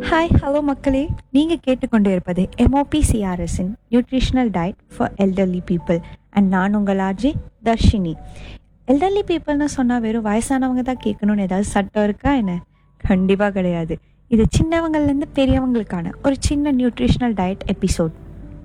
Hi hello மக்களே நீங்கள் கேட்டுக்கொண்டு இருப்பது எம்ஓபி சிஆர்எஸ்இன் nutritional diet for elderly people and நான் உங்கள் ஆர்ஜி தர்ஷினி எல்டர்லி பீப்புள்னு சொன்னால் வெறும் வயசானவங்க தான் கேட்கணும்னு ஏதாவது சட்டம் இருக்கா என்ன கண்டிப்பாக கிடையாது இது சின்னவங்கள்லேருந்து பெரியவங்களுக்கான ஒரு சின்ன நியூட்ரிஷனல் டயட் எபிசோட்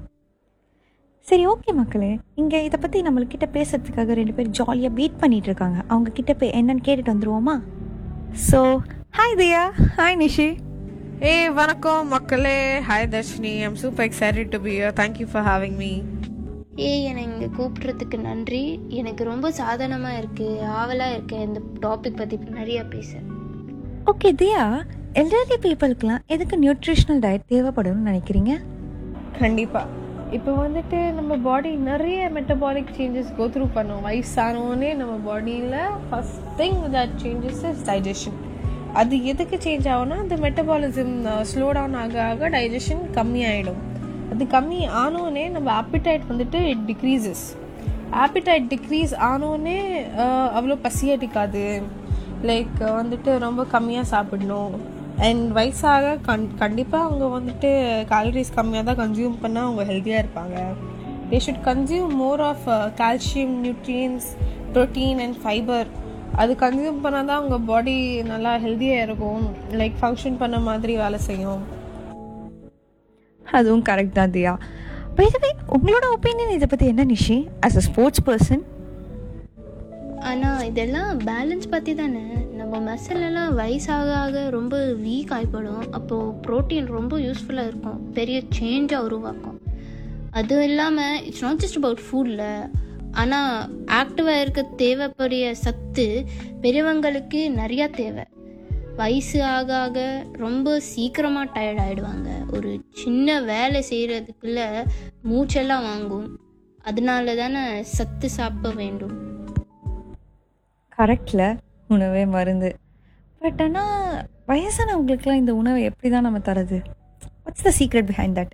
சரி ஓகே மக்களே இங்கே இதை பற்றி நம்மள்கிட்ட பேசுறதுக்காக ரெண்டு பேர் ஜாலியாக வெயிட் பண்ணிட்டு இருக்காங்க அவங்க கிட்ட போய் என்னன்னு கேட்டுட்டு வந்துருவோமா so hi Diya hi Nishi Hey, வணக்கம் மக்களே hi Darshini I'm super excited to be here thank you for having me ஏய் என்னை இங்கே கூப்பிட்றதுக்கு நன்றி எனக்கு ரொம்ப சாதனமாக இருக்குது ஆவலாக இருக்கேன் இந்த டாபிக் பற்றி நிறைய பேச ஓகே தியா எல்டர்லி பீப்புளுக்குலாம் எதுக்கு நியூட்ரிஷனல் டயட் தேவைப்படும்னு நினைக்கிறீங்க கண்டிப்பா இப்போ வந்துட்டு நம்ம பாடி நிறைய மெட்டபாலிக் சேஞ்சஸ் கோ த்ரூ பண்ணும் வயசானோடனே நம்ம பாடியில் first thing that changes is digestion அது எதுக்கு சேஞ்ச் ஆகும்னா அந்த மெட்டபாலிசம் ஸ்லோ டவுன் ஆக ஆக டைஜஷன் கம்மியாயிடும் அது கம்மி ஆனோடனே நம்ம appetite வந்துட்டு இட் டிக்ரீசஸ் appetite டிக்ரீஸ் ஆனோடனே அவ்வளோ பசி அடிக்காது லைக் வந்துட்டு ரொம்ப கம்மியாக சாப்பிடணும் அண்ட் வயசாக கண் கண்டிப்பாக அவங்க வந்துட்டு கேலரிஸ் கம்மியாக தான் கன்சியூம் பண்ணால் அவங்க ஹெல்த்தியாக இருப்பாங்க they should consume more of calcium nutrients protein and fibre அது கன்சியூம் பண்ணால் தான் அவங்க பாடி நல்லா ஹெல்த்தியாக இருக்கும் லைக் ஃபங்க்ஷன் பண்ண மாதிரி வேலை செய்யும் அதுவும் கரெக்ட் தான் தியா பைதவே உங்களோட ஒப்பீனியன் இதை பற்றி என்ன Nishi as a sports person ஆனால் இதெல்லாம் பேலன்ஸ் பற்றி தானே நம்ம மசில் எல்லாம் வயசாக ஆக ரொம்ப வீக் ஆகிப்படும் அப்போது ப்ரோட்டீன் ரொம்ப யூஸ்ஃபுல்லாக இருக்கும் பெரிய சேஞ்சாக உருவாக்கும் அதுவும் இல்லாமல் இட்ஸ் நாட் ஜஸ்ட் அபவுட் ஃபுட்டில் ஆனால் ஆக்டிவாக இருக்க தேவைப்படிய சத்து பெரியவங்களுக்கு நிறையா தேவை வயசு ஆக ஆக ரொம்ப சீக்கிரமாக டயர்ட் ஆகிடுவாங்க ஒரு சின்ன வேலை செய்கிறதுக்குள்ள மூச்செல்லாம் வாங்கும் அதனால தானே சத்து சாப்பிட வேண்டும் கரெக்டில் உணவே மருந்து பட் ஆனால் வயசானவங்களுக்குலாம் இந்த உணவை எப்படி தான் நம்ம தரது what's the secret behind that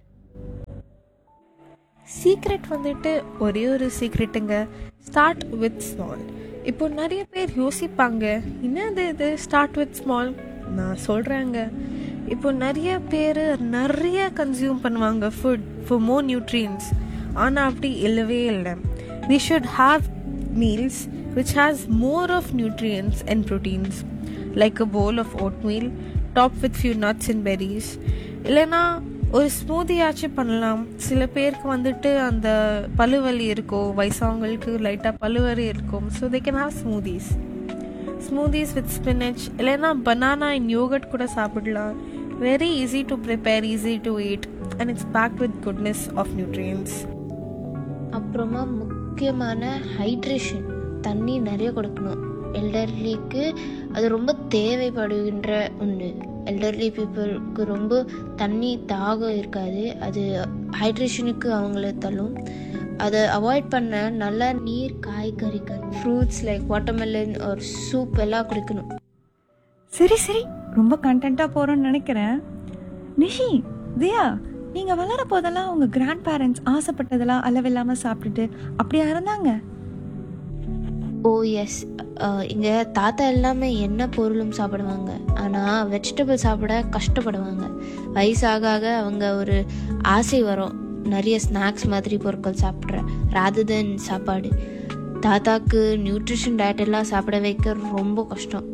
secret வந்துட்டு ஒரே ஒரு சீக்ரெட்டுங்க ஸ்டார்ட் வித் ஸ்மால் இப்போ நிறைய பேர் யோசிப்பாங்க என்னது இது ஸ்டார்ட் வித் ஸ்மால் நான் சொல்கிறேங்க இப்போ நிறைய பேர் நிறைய கன்சியூம் பண்ணுவாங்க ஃபுட் ஃபார் மோர் நியூட்ரியன்ஸ் ஆனால் அப்படி இல்லவே இல்லை we should have meals which has more of nutrients and proteins like a bowl of oatmeal topped with few nuts and berries இல்லைன்னா ஒரு ஸ்மூதி ஆச்சும் பண்ணலாம் சில பேருக்கு வந்துட்டு அந்த பழுவலி இருக்கும் வயசானவங்களுக்கு லைட்டாக பழுவலி இருக்கும் so they can have smoothies smoothies with spinach இல்லைன்னா பனானா இன் யோகட் கூட சாப்பிடலாம் very easy to prepare easy to eat and it's packed with goodness of nutrients அப்புறமா முக்கியமான ஹைட்ரேஷன் தண்ணி நிறைய கொடுக்கணும் எல்டர்லிக்கு அது ரொம்ப தேவைப்படுகின்ற ஒன்று எல்டர்லி பீப்புளுக்கு ரொம்ப தண்ணி தாகம் இருக்காது அது ஹைட்ரேஷனுக்கு அவங்கள தள்ளும் அதை அவாய்ட் பண்ண நல்லா நீர் காய்கறிகள் ஃப்ரூட்ஸ் லைக் வாட்டர்மெலன் ஒரு சூப் எல்லாம் குடிக்கணும் சரி சரி ரொம்ப கண்டென்ட்டாக போகிறோன்னு நினைக்கிறேன் நிஷி தியா நீங்கள் வளர போதெல்லாம் உங்கள் கிராண்ட் பேரண்ட்ஸ் ஆசைப்பட்டதெல்லாம் அளவில்லாமல் சாப்பிட்டுட்டு அப்படியா இருந்தாங்க ஓ எஸ் இங்கே தாத்தா எல்லாமே என்ன பொருளும் சாப்பிடுவாங்க ஆனால் வெஜிடபிள் சாப்பிட கஷ்டப்படுவாங்க வயசாக ஆக அவங்க ஒரு ஆசை வரும் நிறைய ஸ்நாக்ஸ் மாதிரி பொருட்கள் சாப்பிட்ற ராதர் தென் சாப்பாடு தாத்தாக்கு நியூட்ரிஷன் டயட் எல்லாம் சாப்பிட வைக்க ரொம்ப கஷ்டம்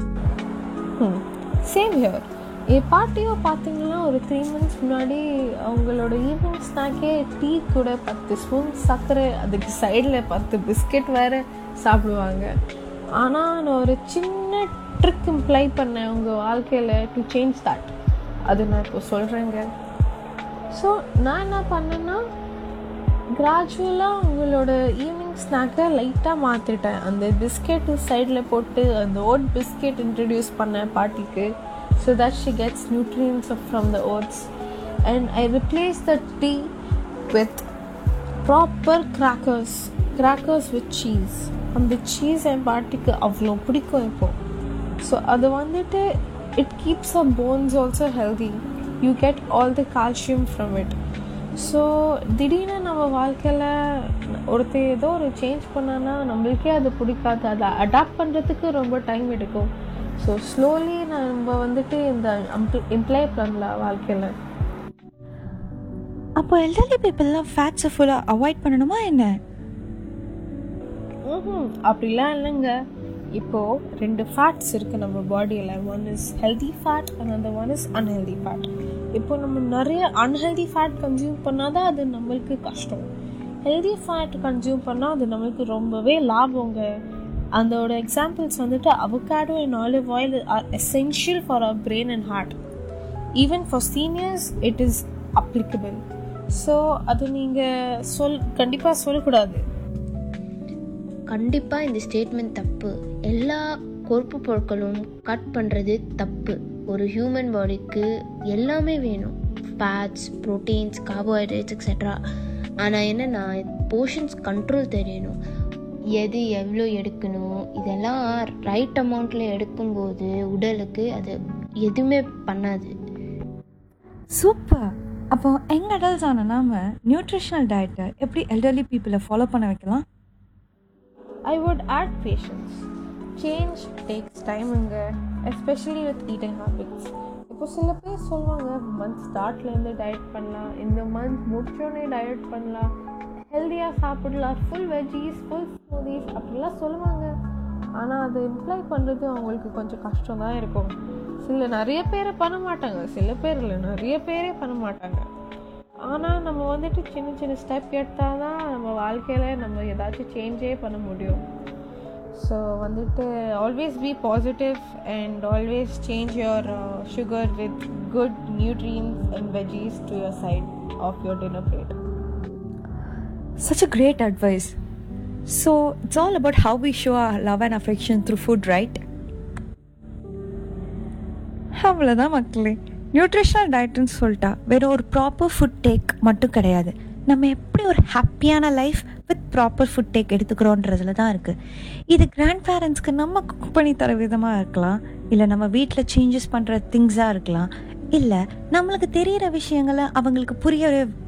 சேம் ஹியர் என் பாட்டியோ பார்த்தீங்கன்னா ஒரு த்ரீ மந்த்ஸ் முன்னாடி அவங்களோட ஈவினிங் ஸ்நாக்கே டீ கூட பத்து ஸ்பூன் சர்க்கரை அதுக்கு சைடில் பத்து பிஸ்கெட் வேறு சாப்பிடுவாங்க ஆனால் நான் ஒரு சின்ன ட்ரிக் இம்ப்ளை பண்ணேன் உங்கள் வாழ்க்கையில் டு சேஞ்ச் தட் அது நான் இப்போ சொல்கிறேங்க ஸோ நான் என்ன பண்ணேன்னா கிராஜுவலாக உங்களோட ஈவினிங் ஸ்நாக்கை லைட்டாக மாற்றிட்டேன் அந்த பிஸ்கெட்டு சைடில் போட்டு அந்த ஓட் பிஸ்கெட் இன்ட்ரடியூஸ் பண்ணேன் பாட்டிக்கு so that she gets nutrients from the oats and I replace the tea with proper crackers crackers with cheese அந்த சீஸ் என் பாட்டிக்கு அவ்வளோ பிடிக்கும் இப்போ ஸோ அது வந்துட்டு it keeps uh bones also healthy you get all the calcium from it so திடீர்னு நம்ம வாழ்க்கையில் ஒருத்தர் ஏதோ ஒரு சேஞ்ச் பண்ணான்னா நம்மளுக்கே அது பிடிக்காது அதை அடாப்ட் பண்ணுறதுக்கு ரொம்ப டைம் எடுக்கும் ஸோ ஸ்லோலி நம்ம வந்துட்டு இந்த இம்ப்ளை பண்ணலாம் வாழ்க்கையில் அப்போ எல்டர்லி பீப்புளெலாம் ஃபேட்ஸை ஃபுல்லாக அவாய்ட் பண்ணணுமா என்ன ம்ஹும். அப்படிலாம் இல்லைங்க இப்போ ரெண்டு ஃபேட்ஸ் இருக்கு நம்ம பாடியில் one is healthy fat and அந்த ஒன் இஸ் அன்ஹெல்தி ஃபேட் இப்போ நம்ம நிறைய அன்ஹெல்தி ஃபேட் கன்சியூம் பண்ணாதான் அது நம்மளுக்கு கஷ்டம் ஹெல்தி ஃபேட் கன்சியூம் பண்ணால் அது நம்மளுக்கு ரொம்பவே லாபங்க அதோட எக்ஸாம்பிள்ஸ் வந்துட்டு avocado and olive oil are essential for our brain and heart even for seniors it is applicable so அது நீங்கள் சொல் கண்டிப்பாக சொல்லக்கூடாது கண்டிப்பாக இந்த ஸ்டேட்மெண்ட் தப்பு எல்லா கொழுப்பு பொருட்களும் கட் பண்ணுறது தப்பு ஒரு ஹியூமன் பாடிக்கு எல்லாமே வேணும் ஃபேட்ஸ் ப்ரோட்டீன்ஸ் கார்போஹைட்ரேட்ஸ் எக்ஸெட்ரா ஆனால் என்னன்னா போர்ஷன்ஸ் கண்ட்ரோல் தெரியணும் எது எவ்வளோ எடுக்கணும் இதெல்லாம் ரைட் அமௌண்ட்டில் எடுக்கும்போது உடலுக்கு அது எதுவுமே பண்ணாது சூப்பர் அப்போ எங்கள் அடல்ட்ஸ் ஆன நாம நியூட்ரிஷனல் டயட்டை எப்படி எல்டர்லி பீப்புளை ஃபாலோ பண்ண வைக்கலாம் I would add patience. Change takes time இங்க எஸ்பெஷலி வித் ஈட்டிங் ஹேபிட்ஸ் இப்போ சில பேர் சொல்லுவாங்க மந்த் ஸ்டார்ட்லேருந்து டயட் பண்ணலாம் இந்த மந்த் முடிச்சோடனே டயட் பண்ணலாம் ஹெல்த்தியாக சாப்பிடலாம் ஃபுல் வெஜ்ஜீஸ் ஃபுல் ஸ்மூதிஸ் அப்படிலாம் சொல்லுவாங்க ஆனால் அது இம்ப்ளை பண்ணுறது அவங்களுக்கு கொஞ்சம் கஷ்டம் தான் இருக்கும் சில நிறைய பேரை பண்ண மாட்டாங்க சில பேர் இல்லை நிறைய பேரே பண்ண மாட்டாங்க ஆனால் நம்ம வந்துட்டு சின்ன சின்ன ஸ்டெப் எடுத்தால் தான் நம்ம வாழ்க்கையில் நம்ம ஏதாச்சும் சேஞ்சே பண்ண முடியும் ஸோ வந்துட்டு always be positive and always change your sugar with good nutrients and veggies to your side of your dinner plate Such a great advice. So, it's all about how we show our love and affection through food, right? அவ்வளோதான் மக்களே nutritional டயட்னு சொல்லிட்டா வெறும் ஒரு proper food take மட்டும் கிடையாது நம்ம எப்படி ஒரு ஹாப்பியான life with proper food take எடுத்துக்கிறோன்றதுல தான் இருக்குது இது கிராண்ட் பேரண்ட்ஸ்க்கு நம்ம குக் பண்ணி தர விதமாக இருக்கலாம் இல்லை நம்ம வீட்டில் சேஞ்சஸ் பண்ணுற திங்ஸாக இருக்கலாம் இல்லை நம்மளுக்கு தெரிகிற விஷயங்களை அவங்களுக்கு புரிய